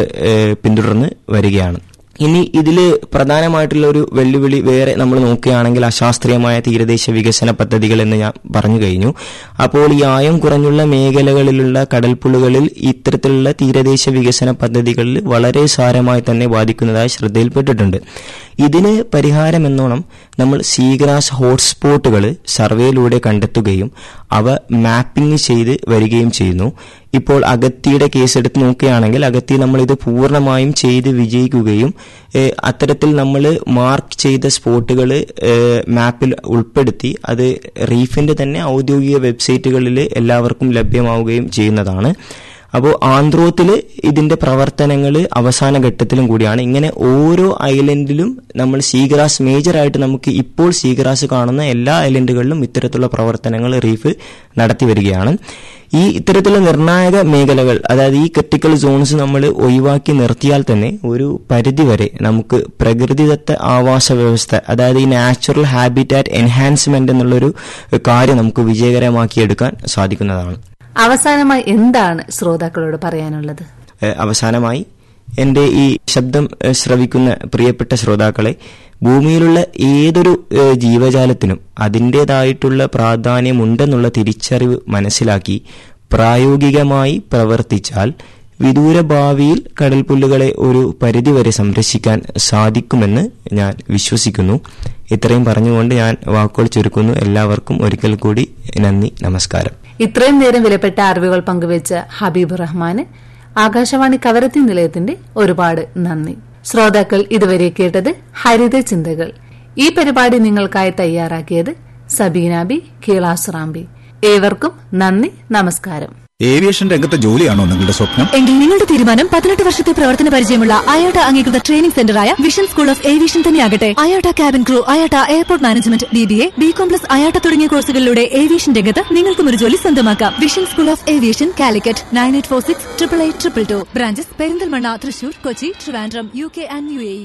ഏഹ്, പിന്തുടർന്ന് വരികയാണ് ഇനി ഇതിൽ പ്രധാനമായിട്ടുള്ള ഒരു വെല്ലുവിളി വേറെ നമ്മൾ നോക്കുകയാണെങ്കിൽ അശാസ്ത്രീയമായ തീരദേശ വികസന പദ്ധതികൾ എന്ന് ഞാൻ പറഞ്ഞു കഴിഞ്ഞു അപ്പോൾ ഈ ആയം കുറഞ്ഞുള്ള മേഖലകളിലുള്ള കടൽപ്പുള്ളുകളിൽ ഇത്തരത്തിലുള്ള തീരദേശ വികസന പദ്ധതികളിൽ വളരെ സാരമായി തന്നെ ബാധിക്കുന്നതായി ശ്രദ്ധയിൽപ്പെട്ടിട്ടുണ്ട് ഇതിന് പരിഹാരം എന്നോണം നമ്മൾ സീഗ്രാസ് ഹോട്ട്സ്പോട്ടുകൾ സർവേയിലൂടെ കണ്ടെത്തുകയും അവ മാപ്പിംഗ് ചെയ്ത് വരികയും ചെയ്യുന്നു ഇപ്പോൾ അഗത്തിയുടെ കേസ് എടുത്ത് നോക്കുകയാണെങ്കിൽ അഗത്തി നമ്മൾ ഇത് പൂർണ്ണമായും ചെയ്ത് വിജയിക്കുകയും ഏഹ്, അത്തരത്തിൽ നമ്മൾ മാർക്ക് ചെയ്ത സ്പോട്ടുകൾ മാപ്പിൽ ഉൾപ്പെടുത്തി അത് റീഫിന്റെ തന്നെ ഔദ്യോഗിക വെബ്സൈറ്റുകളിൽ എല്ലാവർക്കും ലഭ്യമാവുകയും ചെയ്യുന്നതാണ് അപ്പോൾ ആന്ധ്രോത്തിൽ ഇതിന്റെ പ്രവർത്തനങ്ങൾ അവസാന ഘട്ടത്തിലും കൂടിയാണ് ഇങ്ങനെ ഓരോ ഐലൻഡിലും നമ്മൾ സീഗ്രാസ് മേജറായിട്ട് നമുക്ക് ഇപ്പോൾ സീഗ്രാസ് കാണുന്ന എല്ലാ ഐലൻഡുകളിലും ഇത്തരത്തിലുള്ള പ്രവർത്തനങ്ങൾ റീഫ് നടത്തി വരികയാണ് ഈ ഇത്തരത്തിലുള്ള നിർണായക മേഖലകൾ അതായത് ഈ ക്രിട്ടിക്കൽ സോൺസ് നമ്മൾ ഒഴിവാക്കി നിർത്തിയാൽ തന്നെ ഒരു പരിധിവരെ നമുക്ക് പ്രകൃതിദത്ത ആവാസ വ്യവസ്ഥ അതായത് ഈ നാച്ചുറൽ ഹാബിറ്റാറ്റ് എൻഹാൻസ്മെന്റ് എന്നുള്ളൊരു കാര്യം നമുക്ക് വിജയകരമാക്കിയെടുക്കാൻ സാധിക്കുന്നതാണ് അവസാനമായി എന്താണ് ശ്രോതാക്കളോട് പറയാനുള്ളത് ഏഹ് അവസാനമായി എൻ്റെ ഈ ശബ്ദം ഏഹ് ശ്രവിക്കുന്ന പ്രിയപ്പെട്ട ശ്രോതാക്കളെ ഭൂമിയിലുള്ള ഏതൊരു ഏഹ് ജീവജാലത്തിനും അതിൻ്റെതായിട്ടുള്ള പ്രാധാന്യമുണ്ടെന്നുള്ള തിരിച്ചറിവ് മനസ്സിലാക്കി പ്രായോഗികമായി പ്രവർത്തിച്ചാൽ വിദൂര ഭാവിയിൽ കടൽപ്പുല്ലുകളെ ഒരു പരിധിവരെ സംരക്ഷിക്കാൻ സാധിക്കുമെന്ന് ഞാൻ വിശ്വസിക്കുന്നു ഇത്രയും പറഞ്ഞുകൊണ്ട് ഞാൻ വാക്കുകൾ ചുരുക്കുന്നു എല്ലാവർക്കും ഒരിക്കൽ കൂടി നന്ദി നമസ്കാരം ഇത്രയും നേരം വിലപ്പെട്ട അറിവുകൾ പങ്കുവച്ച ഹബീബ് റഹ്മാന് ആകാശവാണി കവരത്തി നിലയത്തിന്റെ ഒരുപാട് നന്ദി ശ്രോതാക്കൾ ഇതുവരെ കേട്ടത് ഹരിത ചിന്തകൾ ഈ പരിപാടി നിങ്ങൾക്കായി തയ്യാറാക്കിയത് സബീനാബി കീളാസുറാംബി ഏവർക്കും നന്ദി നമസ്കാരം ഏവിയേഷൻ രംഗത്തെ ജോലിയാണോ നിങ്ങളുടെ സ്വപ്നം എങ്കിൽ നിങ്ങളുടെ തീരുമാനം പതിനെട്ട് വർഷത്തെ പ്രവർത്തന പരിചയമുള്ള അയോട്ട അംഗീകൃത ട്രെയിനിംഗ് സെന്ററായ വിഷൻ സ്കൂൾ ഓഫ് ഏവിയേഷൻ തന്നെയാകട്ടെ IATA cabin crew IATA airport management B B A B com plus IATA തുടങ്ങിയ കോഴ്സുകളിലൂടെ ഏവിയേഷൻ രംഗത്ത് നിങ്ങൾക്കും ഒരു ജോലി സ്വന്തമാക്കാം vision school of aviation Calicut nine eight four six triple eight triple two branches Perinthalmanna Thrissur Kochi Trivandrum U K and U A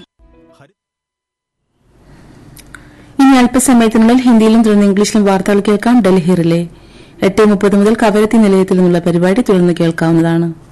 ഇനി അല്പസമയത്തിനുള്ളിൽ ഹിന്ദിയിലും തുടർന്ന് ഇംഗ്ലീഷിലും വാർത്തകൾ കേൾക്കാം ഡൽഹി റിലേ എട്ട് മുപ്പത് മുതൽ കവരത്തി നിലയത്തിൽ നിന്നുള്ള പരിപാടി തുടർന്ന് കേൾക്കാവുന്നതാണ്